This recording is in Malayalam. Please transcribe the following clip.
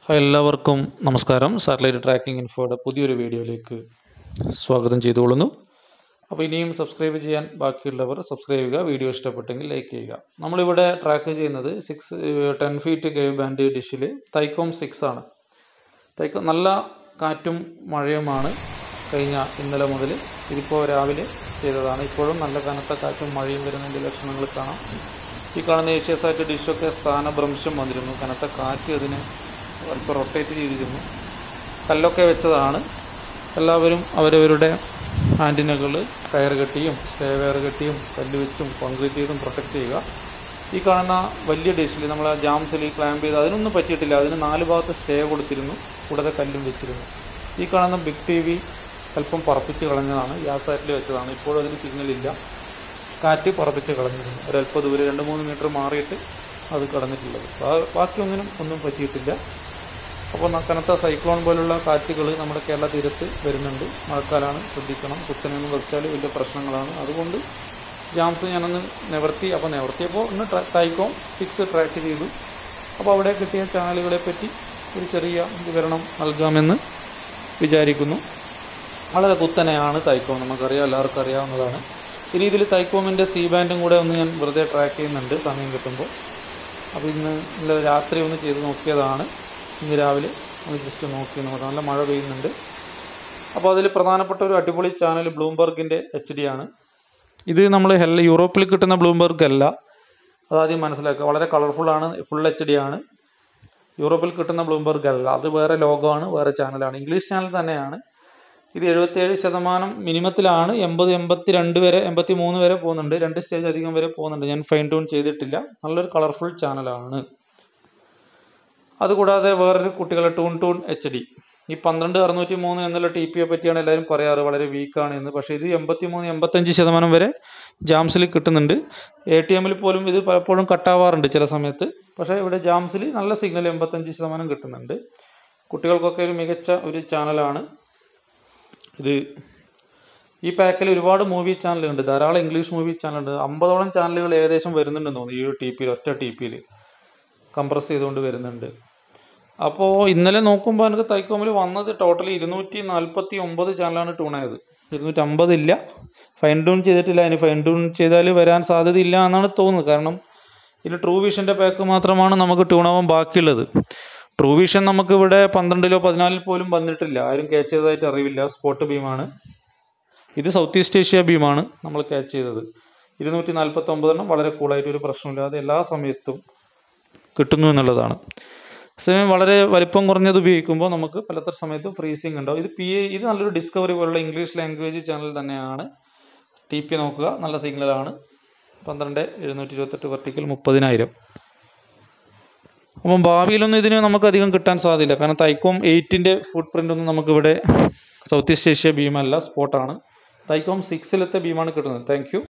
ഹായ് എല്ലാവർക്കും നമസ്കാരം സാറ്റലൈറ്റ് ട്രാക്കിംഗ് ഇൻഫോയുടെ പുതിയൊരു വീഡിയോയിലേക്ക് സ്വാഗതം ചെയ്തുകൊള്ളുന്നു അപ്പോൾ ഇനിയും സബ്സ്ക്രൈബ് ചെയ്യാൻ ബാക്കിയുള്ളവർ സബ്സ്ക്രൈബ് ചെയ്യുക വീഡിയോ ഇഷ്ടപ്പെട്ടെങ്കിൽ ലൈക്ക് ചെയ്യുക നമ്മളിവിടെ ട്രാക്ക് ചെയ്യുന്നത് six ten feet Ku band ഡിഷിൽ തൈക്കോം സിക്സ് ആണ് തൈക്കോം നല്ല കാറ്റും മഴയുമാണ് കഴിഞ്ഞ ഇന്നലെ മുതൽ ഇതിപ്പോൾ രാവിലെ ചെയ്തതാണ് ഇപ്പോഴും നല്ല കനത്ത കാറ്റും മഴയും വരുന്നതിൻ്റെ ലക്ഷണങ്ങൾ കാണാം ഈ കാണുന്ന ഏഷ്യാസാറ്റ് ഡിഷൊക്കെ സ്ഥാനഭ്രംശം വന്നിരുന്നു കനത്ത കാറ്റ് അതിന് അല്പം റൊട്ടേറ്റ് ചെയ്തിരുന്നു കല്ലൊക്കെ വെച്ചതാണ് എല്ലാവരും അവരവരുടെ ആൻറ്റിനകൾ കയർ കെട്ടിയും സ്റ്റേ വയർ കെട്ടിയും കല്ല് വെച്ചും കോൺക്രീറ്റ് ചെയ്തും പ്രൊട്ടക്റ്റ് ചെയ്യുക ഈ കാണുന്ന വലിയ ഡിഷിൽ നമ്മൾ ആ ജാംസിൽ ക്ലാമ്പ് ചെയ്ത് അതിനൊന്നും പറ്റിയിട്ടില്ല അതിന് നാല് ഭാഗത്ത് സ്റ്റേ കൊടുത്തിരുന്നു കൂടാതെ കല്ലും വെച്ചിരുന്നു ഈ കാണുന്ന ബിഗ് ടി വി അല്പം പറപ്പിച്ച് കളഞ്ഞതാണ് ഗ്യാസാറ്റിൽ വെച്ചതാണ് ഇപ്പോഴും അതിന് സിഗ്നൽ ഇല്ല കാറ്റ് പറപ്പിച്ച് കളഞ്ഞിരുന്നു ഒരല്പ ദൂരെ രണ്ട് മൂന്ന് മീറ്റർ മാറിയിട്ട് അത് കടന്നിട്ടുള്ളത് ബാ- ബാക്കിയൊന്നിനും ഒന്നും പറ്റിയിട്ടില്ല അപ്പോൾ ന- കനത്ത സൈക്ലോൺ പോലുള്ള കാറ്റുകൾ നമ്മുടെ കേരള തീരത്ത് വരുന്നുണ്ട് മഴക്കാലമാണ് ശ്രദ്ധിക്കണം കുത്തനെയൊന്നും വെച്ചാൽ വലിയ പ്രശ്നങ്ങളാണ് അതുകൊണ്ട് ജാംസ് ഞാനൊന്ന് നിവർത്തി അപ്പോൾ നിവർത്തിയപ്പോൾ ഒന്ന് ട്രാ- ടൈക്കോം സിക്സ് ട്രാക്ക് ചെയ്തു അപ്പോൾ അവിടെ കിട്ടിയ ചാനലുകളെ പറ്റി ഒരു ചെറിയ വിവരണം നൽകാമെന്ന് വിചാരിക്കുന്നു വളരെ കുത്തനെയാണ് തൈക്കോം നമുക്കറിയാം എല്ലാവർക്കും അറിയാവുന്നതാണ് ഇനി ഇതിൽ തൈക്കോമിൻ്റെ സി ബാൻഡും കൂടെ ഒന്ന് ഞാൻ വെറുതെ ട്രാക്ക് ചെയ്യുന്നുണ്ട് സമയം കിട്ടുമ്പോൾ അപ്പോൾ ഇന്ന് ഇന്നലെ രാത്രി ഒന്ന് ചെയ്ത് നോക്കിയതാണ് ഇന്ന് രാവിലെ ഒന്ന് ജസ്റ്റ് നോക്കി നോക്കാം നല്ല മഴ പെയ്യുന്നുണ്ട് അപ്പോൾ അതിൽ പ്രധാനപ്പെട്ട ഒരു അടിപൊളി ചാനൽ ബ്ലൂംബർഗിൻ്റെ എച്ച് ഡി ആണ് ഇത് നമ്മൾ ഹെല്ല യൂറോപ്പിൽ കിട്ടുന്ന ബ്ലൂംബർഗ് അല്ല അതാദ്യം മനസ്സിലാക്കുക വളരെ കളർഫുള്ളാണ് ഫുൾ എച്ച് ഡി ആണ് യൂറോപ്പിൽ കിട്ടുന്ന ബ്ലൂംബർഗ് അല്ല അത് വേറെ ലോഗമാണ് വേറെ ചാനലാണ് ഇംഗ്ലീഷ് ചാനൽ തന്നെയാണ് ഇത് എഴുപത്തേഴ് ശതമാനം മിനിമത്തിലാണ് എൺപത് എൺപത്തി രണ്ട് വരെ എൺപത്തി മൂന്ന് വരെ പോകുന്നുണ്ട് രണ്ട് സ്റ്റേജ് അധികം വരെ പോകുന്നുണ്ട് ഞാൻ ഫൈൻ ട്യൂൺ ചെയ്തിട്ടില്ല നല്ലൊരു കളർഫുൾ ചാനലാണ് അതുകൂടാതെ വേറൊരു കുട്ടികളെ ടൂൺ ടൂൺ എച്ച് ഡി ഈ പന്ത്രണ്ട് അറുന്നൂറ്റി മൂന്ന് എന്നുള്ള ടി പിയെ പറ്റിയാണ് എല്ലാവരും പറയാറ് വളരെ വീക്കാണ് എന്ന് പക്ഷേ ഇത് എൺപത്തി മൂന്ന് എൺപത്തഞ്ച് ശതമാനം വരെ ജാംസിൽ കിട്ടുന്നുണ്ട് എ ടി എമ്മിൽ പോലും ഇത് പലപ്പോഴും കട്ടാവാറുണ്ട് ചില സമയത്ത് പക്ഷേ ഇവിടെ ജാംസിൽ നല്ല സിഗ്നൽ എൺപത്തഞ്ച് ശതമാനം കിട്ടുന്നുണ്ട് കുട്ടികൾക്കൊക്കെ ഒരു മികച്ച ഒരു ചാനലാണ് ഇത് ഈ പാക്കിൽ ഒരുപാട് മൂവി ചാനലുണ്ട് ധാരാളം ഇംഗ്ലീഷ് മൂവി ചാനലുണ്ട് അമ്പതോളം ചാനലുകൾ ഏകദേശം വരുന്നുണ്ടെന്ന് തോന്നുന്നു ഈ ഒരു ടി പിയിൽ ഒറ്റ ടി പിയിൽ കംപ്രസ് ചെയ്തുകൊണ്ട് വരുന്നുണ്ട് അപ്പോൾ ഇന്നലെ നോക്കുമ്പോൾ എനിക്ക് തൈക്കോമിൽ വന്നത് ടോട്ടൽ ഇരുന്നൂറ്റി നാൽപ്പത്തി ഒമ്പത് ചാനലാണ് ട്യൂണായത് ഇരുന്നൂറ്റി അമ്പത് ഇല്ല ഫൈൻ ട്യൂൺ ചെയ്തിട്ടില്ല ഇനി ഫൈൻ ട്യൂൺ ചെയ്താൽ വരാൻ സാധ്യതയില്ല എന്നാണ് തോന്നുന്നത് കാരണം ഇതിൽ ട്രൂ വിഷൻ്റെ പാക്ക് മാത്രമാണ് നമുക്ക് ട്യൂണാവാൻ ബാക്കിയുള്ളത് ട്രൂ വിഷൻ നമുക്ക് ഇവിടെ പന്ത്രണ്ടിലോ പതിനാലിൽ പോലും വന്നിട്ടില്ല ആരും ക്യാച്ച് ചെയ്തതായിട്ട് അറിവില്ല സ്പോട്ട് ബീമാണ് ഇത് സൗത്ത് ഈസ്റ്റ് ഏഷ്യ ബീമാണ് നമ്മൾ ക്യാച്ച് ചെയ്തത് ഇരുന്നൂറ്റി നാൽപ്പത്തി ഒമ്പതെണ്ണം വളരെ കൂളായിട്ട് ഒരു പ്രശ്നമില്ലാതെ എല്ലാ സമയത്തും കിട്ടുന്നു എന്നുള്ളതാണ് സമയം വളരെ വലിപ്പം കുറഞ്ഞത് ഉപയോഗിക്കുമ്പോൾ നമുക്ക് പലത്ര സമയത്തും ഫ്രീസിങ് ഉണ്ടാവും ഇത് പി എ ഇത് നല്ലൊരു ഡിസ്കവറി പോലുള്ള ഇംഗ്ലീഷ് ലാംഗ്വേജ് ചാനൽ തന്നെയാണ് ടി പി നോക്കുക നല്ല സിഗ്നലാണ് പന്ത്രണ്ട് എഴുന്നൂറ്റി ഇരുപത്തെട്ട് വെർട്ടിക്കൽ മുപ്പതിനായിരം അപ്പം ഭാവിയിലൊന്നും ഇതിന് നമുക്ക് അധികം കിട്ടാൻ സാധ്യതയില്ല കാരണം തൈക്കോം എയ്റ്റിൻ്റെ ഫുട് പ്രിൻ്റ് ഒന്നും നമുക്കിവിടെ സൗത്ത് ഈസ്റ്റ് ഏഷ്യ ബീമല്ല സ്പോട്ടാണ് തൈക്കോം സിക്സിലത്തെ ബീമാണ് കിട്ടുന്നത് താങ്ക് യു